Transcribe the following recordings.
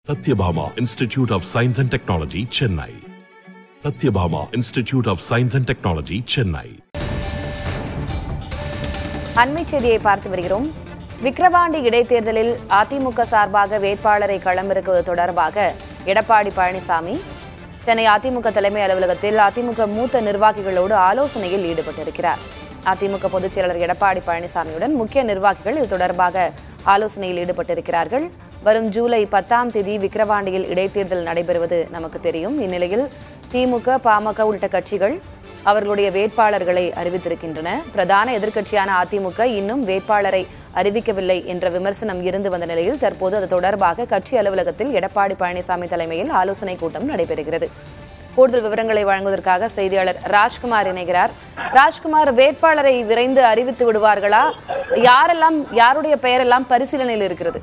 Satyabhama Institute of Science and Technology, Chennai. Satyabhama Institute of Science and Technology, Chennai. அண்மை செய்தியை பார்த்து வருகிறோம் விக்கிரவாண்டி இடைத்தேர்தலில் அதிமுக சார்பாக வேட்பாளரை களமிறக்குவது தொடர்பாக எடப்பாடி பழனிசாமி சென்னை அதிமுக தலைமை அலுவலகத்தில் அதிமுக மூத்த நிர்வாகிகளோடு ஆலோசனையில் ஈடுபட்டிருக்கிறார் அதிமுக பொதுச் செயலாளர் எடப்பாடி பழனிசாமியுடன் முக்கிய நிர்வாகிகள் இது தொடர்பாக ஆலோசனையில் ஈடுபட்டிருக்கிறார்கள் வரும் ஜூலை பத்தாம் தேதி விக்கிரவாண்டியில் இடைத்தேர்தல் நடைபெறுவது நமக்கு தெரியும் இந்நிலையில் திமுக பாமக உள்ளிட்ட கட்சிகள் அவர்களுடைய வேட்பாளர்களை அறிவித்திருக்கின்றன பிரதான எதிர்க்கட்சியான அதிமுக இன்னும் வேட்பாளரை அறிவிக்கவில்லை என்ற விமர்சனம் இருந்து வந்த நிலையில் தற்போது அது தொடர்பாக கட்சி அலுவலகத்தில் எடப்பாடி பழனிசாமி தலைமையில் ஆலோசனை கூட்டம் நடைபெறுகிறது கூடுதல் விவரங்களை வழங்குவதற்காக செய்தியாளர் ராஜ்குமார் இணைகிறார் ராஜ்குமார் வேட்பாளரை விரைந்து அறிவித்து விடுவார்களா யாரெல்லாம் யாருடைய பெயரெல்லாம் பரிசீலனையில் இருக்கிறது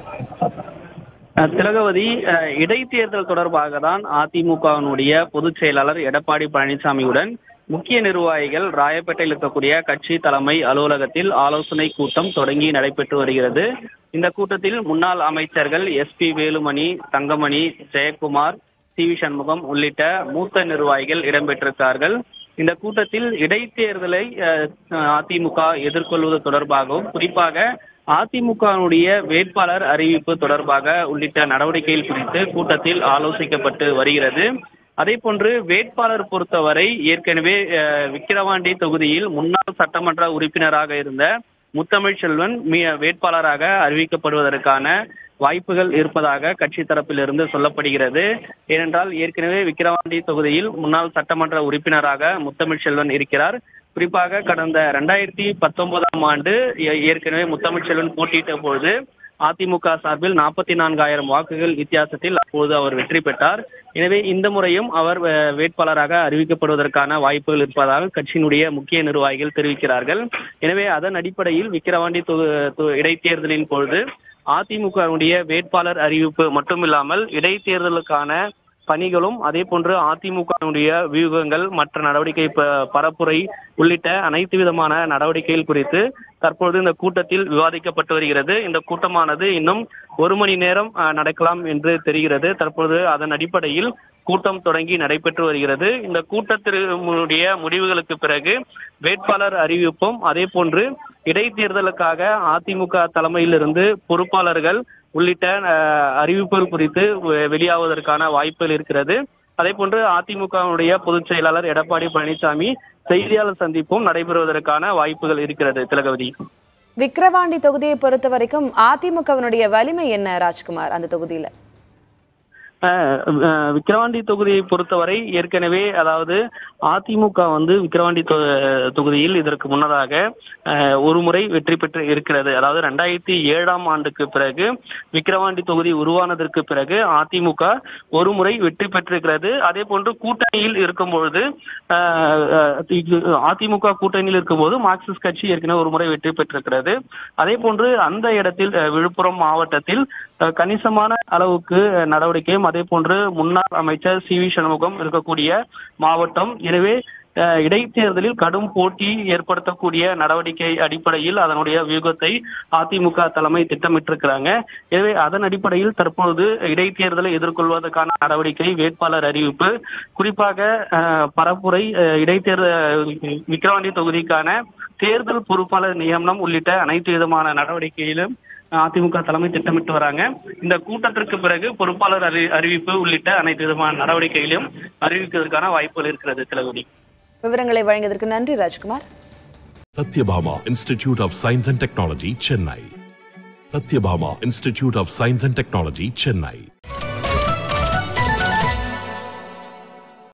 அஹ் திலகவதி அஹ் இடைத்தேர்தல் தொடர்பாக தான் அதிமுகவினுடைய பொதுச் செயலாளர் எடப்பாடி பழனிசாமியுடன் முக்கிய நிர்வாகிகள் ராயப்பேட்டையில் இருக்கக்கூடிய கட்சி தலைமை அலுவலகத்தில் ஆலோசனை கூட்டம் தொடங்கி நடைபெற்று வருகிறது இந்த கூட்டத்தில் முன்னாள் அமைச்சர்கள் S P Velumani Thangamani Jayakumar C V Shanmugam உள்ளிட்ட மூத்த நிர்வாகிகள் இடம்பெற்றிருக்கிறார்கள் இந்த கூட்டத்தில் இடைத்தேர்தலை அஹ், அதிமுக எதிர்கொள்வது தொடர்பாகவும் குறிப்பாக அதிமுகவினுடைய வேட்பாளர் அறிவிப்பு தொடர்பாக உள்ளிட்ட நடவடிக்கைகள் குறித்து கூட்டத்தில் ஆலோசிக்கப்பட்டு வருகிறது அதே போன்று வேட்பாளர் பொறுத்தவரை ஏற்கனவே அஹ், விக்கிரவாண்டி தொகுதியில் முன்னாள் சட்டமன்ற உறுப்பினராக இருந்த முத்தமிழ் செல்வன் மீ- வேட்பாளராக அறிவிக்கப்படுவதற்கான வாய்ப்புகள் இருப்பதாக கட்சி தரப்பிலிருந்து சொல்லப்படுகிறது ஏனென்றால் ஏற்கனவே விக்கிரவாண்டி தொகுதியில் முன்னாள் சட்டமன்ற உறுப்பினராக முத்தமிழ் செல்வன் இருக்கிறார் குறிப்பாக கடந்த ரெண்டாயிரத்தி பத்தொன்பதாம் ஆண்டு ஏ- ஏற்கனவே முத்தமிழ் செல்வன் போட்டியிட்ட பொழுது அதிமுக சார்பில் நாற்பத்தி நான்காயிரம் வாக்குகள் வித்தியாசத்தில் அப்போது அவர் வெற்றி பெற்றார் எனவே இந்த முறையும் அவர் அஹ், வேட்பாளராக அறிவிக்கப்படுவதற்கான வாய்ப்புகள் இருப்பதாக கட்சியினுடைய முக்கிய நிர்வாகிகள் தெரிவிக்கிறார்கள் எனவே அதன் அடிப்படையில் விக்கிரவாண்டி தொ- தொ- இடைத்தேர்தலின் பொழுது அதிமுகவுடைய வேட்பாளர் அறிவிப்பு மட்டுமில்லாமல் இடைத்தேர்தலுக்கான பணிகளும் அதே போன்று அதிமுகவுடைய வியூகங்கள் மற்ற நடவடிக்கை ப- பரப்புரை உள்ளிட்ட அனைத்து விதமான நடவடிக்கைகள் குறித்து தற்பொழுது இந்த கூட்டத்தில் விவாதிக்கப்பட்டு வருகிறது இந்த கூட்டமானது இன்னும் ஒரு மணி நேரம் அஹ், நடக்கலாம் என்று தெரிகிறது தற்பொழுது அதன் அடிப்படையில் கூட்டம் தொடங்கி நடைபெற்று வருகிறது இந்த கூட்டத்தினுடைய முடிவுகளுக்கு பிறகு வேட்பாளர் அறிவிப்பும் அதே போன்று இடைத்தேர்தலுக்காக அதிமுக தலைமையிலிருந்து பொறுப்பாளர்கள் உள்ளிட்ட அஹ், அறிவிப்புகள் குறித்து வெ- வெளியாவதற்கான வாய்ப்புகள் இருக்கிறது அதே போன்று அதிமுகவுடைய பொதுச் செயலாளர் எடப்பாடி பழனிசாமி செய்தியாளர் சந்திப்பும் நடைபெறுவதற்கான வாய்ப்புகள் இருக்கிறது திலகவதி விக்கிரவாண்டி தொகுதியை பொறுத்த வரைக்கும் அதிமுகவினுடைய வலிமை என்ன ராஜ்குமார் அந்த தொகுதியில அஹ், அஹ், விக்கிரவாண்டி தொகுதியை பொறுத்தவரை ஏற்கனவே அதாவது அதிமுக வந்து விக்கிரவாண்டி தொ- தொகுதியில் இதற்கு முன்னதாக அஹ், ஒரு முறை வெற்றி பெற்று இருக்கிறது அதாவது ரெண்டாயிரத்தி ஏழாம் ஆண்டுக்கு பிறகு விக்கிரவாண்டி தொகுதி உருவானதற்கு பிறகு அதிமுக ஒரு முறை வெற்றி பெற்றிருக்கிறது அதே போன்று கூட்டணியில் இருக்கும் பொழுது அஹ், அஹ், இது அதிமுக கூட்டணியில் இருக்கும்போது மார்க்சிஸ்ட் கட்சி ஏற்கனவே ஒரு முறை வெற்றி பெற்றிருக்கிறது அதே போன்று அந்த இடத்தில் அஹ், விழுப்புரம் மாவட்டத்தில் அஹ், கணிசமான அளவுக்கு அஹ், நடவடிக்கையும் அதே போன்று முன்னாள் அமைச்சர் சி வி சண்முகம் இருக்கக்கூடிய மாவட்டம் எனவே அஹ், இடைத்தேர்தலில் கடும் போட்டி ஏற்படுத்தக்கூடிய நடவடிக்கை அடிப்படையில் அதனுடைய வியூகத்தை அதிமுக தலைமை திட்டமிட்டிருக்கிறாங்க எனவே அதன் அடிப்படையில் தற்பொழுது இடைத்தேர்தலை எதிர்கொள்வதற்கான நடவடிக்கை வேட்பாளர் அறிவிப்பு குறிப்பாக அஹ், பரப்புரை அஹ், இடைத்தேர்தல் விக்கிரவாண்டி தொகுதிக்கான தேர்தல் பொறுப்பாளர் நியமனம் உள்ளிட்ட அனைத்து விதமான நடவடிக்கையிலும் அதிமுக தலைமை திட்டமிட்டு வராங்க இந்த கூட்டத்திற்கு பிறகு பொறுப்பாளர் அறி அறிவிப்பு உள்ளிட்ட அனைத்து விதமான நடவடிக்கைகளையும் அறிவிப்பதற்கான வாய்ப்புகள் இருக்கிறது திலகுடி விவரங்களை வழங்கியதற்கு நன்றி Rajkumar Satyabhama Institute of Science and Technology, Chennai. Satyabhama Institute of Science and Technology, Chennai.